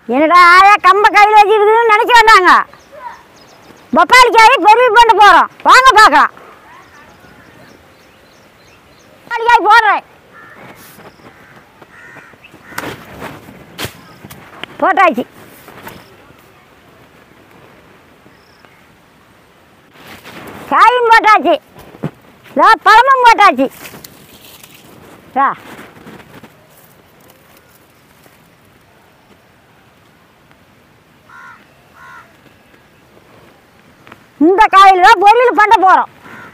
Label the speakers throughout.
Speaker 1: என்னடா ஆயா கம்ப கையில் வச்சுருக்குதுன்னு நினைக்க வேண்டாங்க பப்பாளி காய் பொரியல் பண்ண போகிறோம் வாங்க பார்க்கலாம் பப்பாளி காய் போடுறேன் போட்டாச்சு காயும் போட்டாச்சு இதோ பழமும் போட்டாச்சு வா இந்த காயில் தான் பொரியல் பண்ண போகிறோம்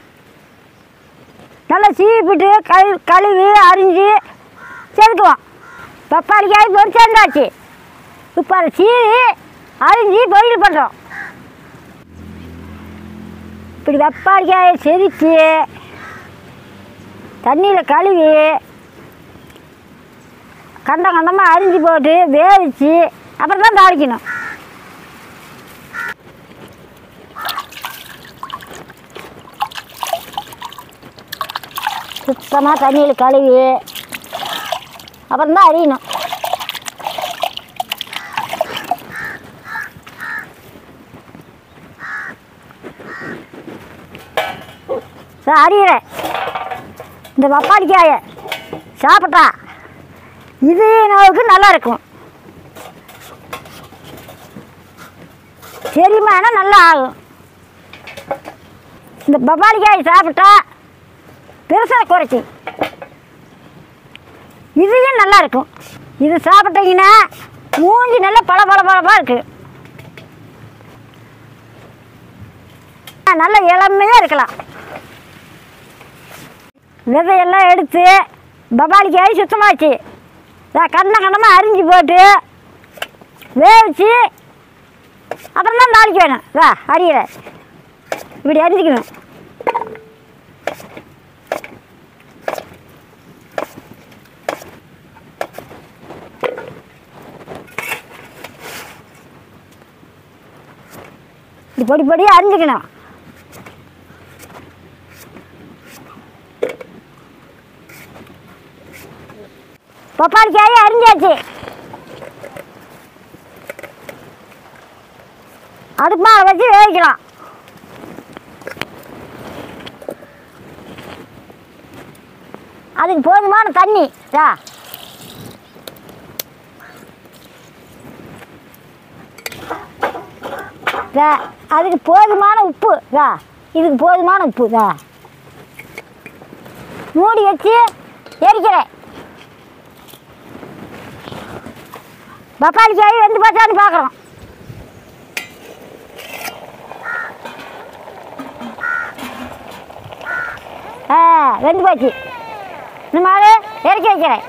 Speaker 1: நல்லா சீவிட்டு கழு கழுவி அரிஞ்சு செதுக்குவோம் பப்பாளி காய் பொரிச்சாந்தாச்சு இப்போ அதை சீவி அரிஞ்சு பொரியல் பண்ணுறோம் இப்படி பப்பாளி காயை செதுக்கி தண்ணியில் கழுவி கண்டம் கண்டமாக அரிஞ்சு போட்டு வேவிச்சு அப்புறம் தான் தாளிக்கணும் சுத்தமாக தண்ணியில் கழுவி அப்புறம் தான் அரியணும் சார் அறிகிறேன் இந்த பப்பாளி காயை சாப்பிட்டா இது நோவுக்கு நல்லா இருக்கும் செரிமானம் நல்லா ஆகும் இந்த பப்பாளி காயை சாப்பிட்டா பெருசாக குறைச்சி இதுவும் நல்லா இருக்கும் இது சாப்பிட்டீங்கன்னா மூஞ்சி நல்லா பல பல பளபளப்பா இருக்கு ஆ, நல்ல இளமையாக இருக்கலாம் விதையெல்லாம் எடுத்து பபாளி காய் சுத்தமாச்சு நான் கண்ண கண்ணமாக அரிஞ்சு போட்டு வேவிச்சு அப்புறம் தான் தாளிக்க வேணும் வா அரியலை இப்படி அரிஞ்சிக்கணும் இப்படி பொடி பொடியாக அரிஞ்சிக்கணும் பப்பாளி காயை அரிஞ்சாச்சு அடுப்பு மேலே வச்சு வேவிக்கலாம் அதுக்கு போதுமான தண்ணி ரா ரா அதுக்கு போதுமான உப்பு ரா இதுக்கு போதுமான உப்பு ரா மூடி வச்சு எரிக்கிறேன் பப்பாளி காய் வெந்து பார்த்தான்னு பார்க்குறோம் ஆ வெந்து போச்சு இந்த மாதிரி இறக்கி வைக்கிறேன்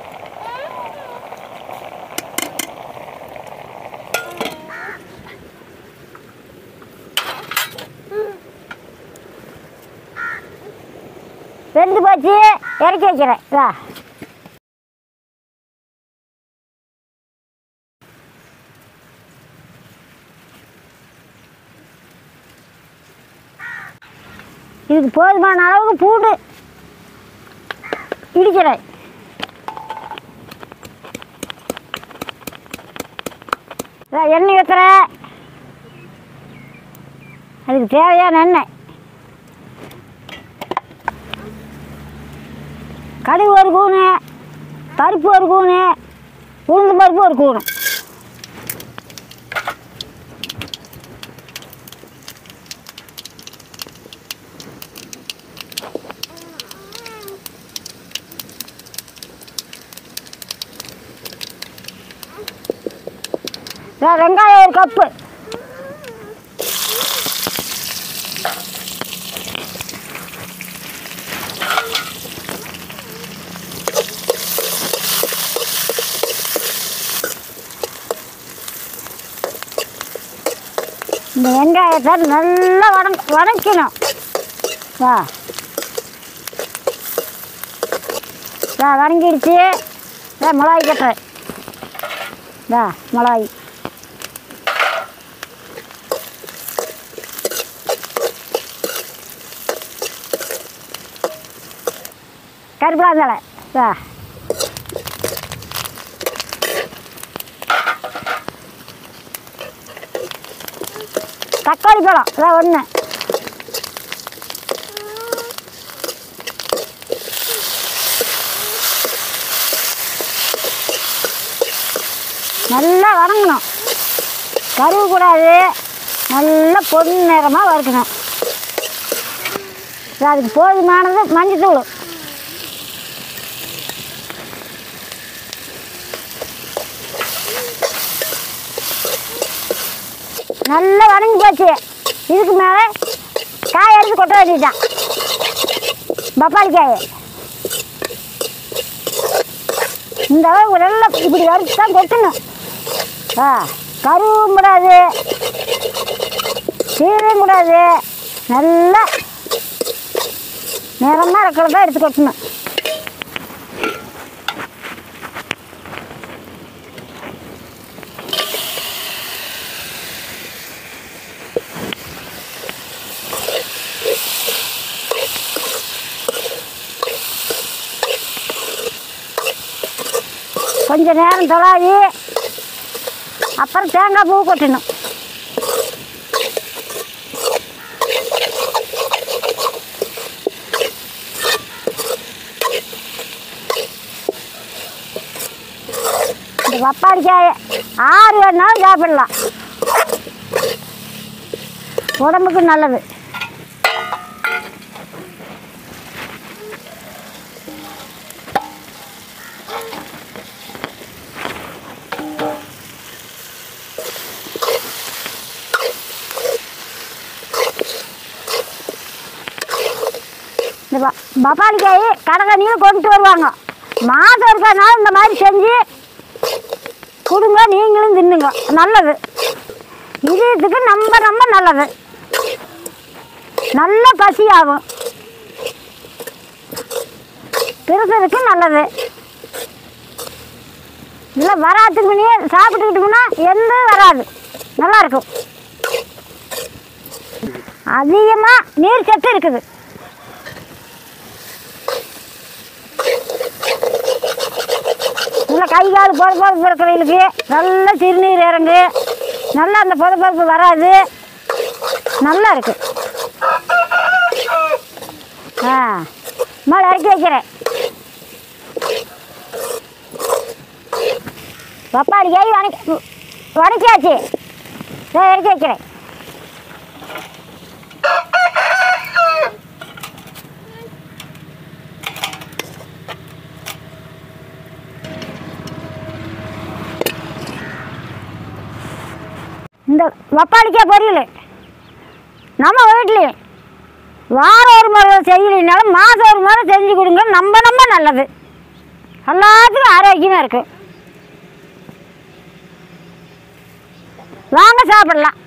Speaker 1: வெந்து போச்சு இறக்கி வைக்கிறேன் வா இதுக்கு போதுமான அளவுக்கு பூண்டு இடிக்கிறேன் இதோ எண்ணெய் ஊற்றுறேன் அதுக்கு தேவையான எண்ணெய் கடுகு ஒரு கூணு பருப்பு ஒரு கூணு உளுந்து பருப்பு ஒரு கூணு இதோ வெங்காயம் ஒரு கப்பு இந்த வெங்காயத்தை நல்லா வதங் வதக்கணும் வா வா வதங்கிடுச்சு வா மிளகாய் கட்டுறேன் வா மிளகாய் கருப்பிலாந்தலை வா தக்காளி பழம் இதான் ஒன்று நல்லா வதங்கணும் கருவு கூடாது நல்லா பொன் நிறமாக வறுக்கணும் இது அதுக்கு போதுமானது மஞ்சத்தூள் நல்லா வதங்கி போச்சு இதுக்கு மேலே காய் எடுத்து கொட்ட வேண்டியதுதான் பப்பாளி காய் இந்த அளவுக்கு நல்லா இப்படி வறுத்து தான் கொட்டணும் ஆ கருவும் கூடாது சீரையும் கூடாது நல்லா நிறமாக இருக்கிறதா எடுத்து கொட்டணும் கொஞ்ச நேரம் தொலாவி அப்புறம் தேங்காய் பூ கொட்டணும் இந்த பப்பாளி காயை ஆறு வேணாலும் சாப்பிடலாம் உடம்புக்கு நல்லது இந்த ப- பப்பாளி காய் கடகனியும் கொண்டு வருவாங்க மாதம் இருக்கனால இந்த மாதிரி செஞ்சு கொடுங்க நீங்களும் தின்னுங்க நல்லது இதயத்துக்கு ரொம்ப ரொம்ப நல்லது நல்ல பசி ஆகும் திருசதுக்கு நல்லது இல்லை வராதுக்கு முன்னே சாப்பிட்டுக்கிட்டோம்னா எந்த வராது நல்லா இருக்கும் அதிகமாக நீர் சத்து இருக்குது நல்லா கை கால் பொறுப்பொறுப்பு இருக்கிறவங்களுக்கு நல்ல சிறுநீர் இறங்கு நல்லா அந்த பொறுப்பொறுப்பு வராது நல்லா இருக்கு ஆ மேலே இறக்கி வைக்கிறேன் பப்பாளி காய் வணக்கி வணக்கியாச்சு இதோ இறக்கி வைக்கிறேன் இந்த பப்பாளிக்காய் பொரியல் நம்ம வீட்லேயும் வாரம் ஒரு முறை செய்யலைனாலும் மாதம் ஒரு முறை செஞ்சு கொடுங்க நம்ம நம்ம நல்லது எல்லாத்துக்கும் ஆரோக்கியமாக இருக்கும் வாங்க சாப்பிடலாம்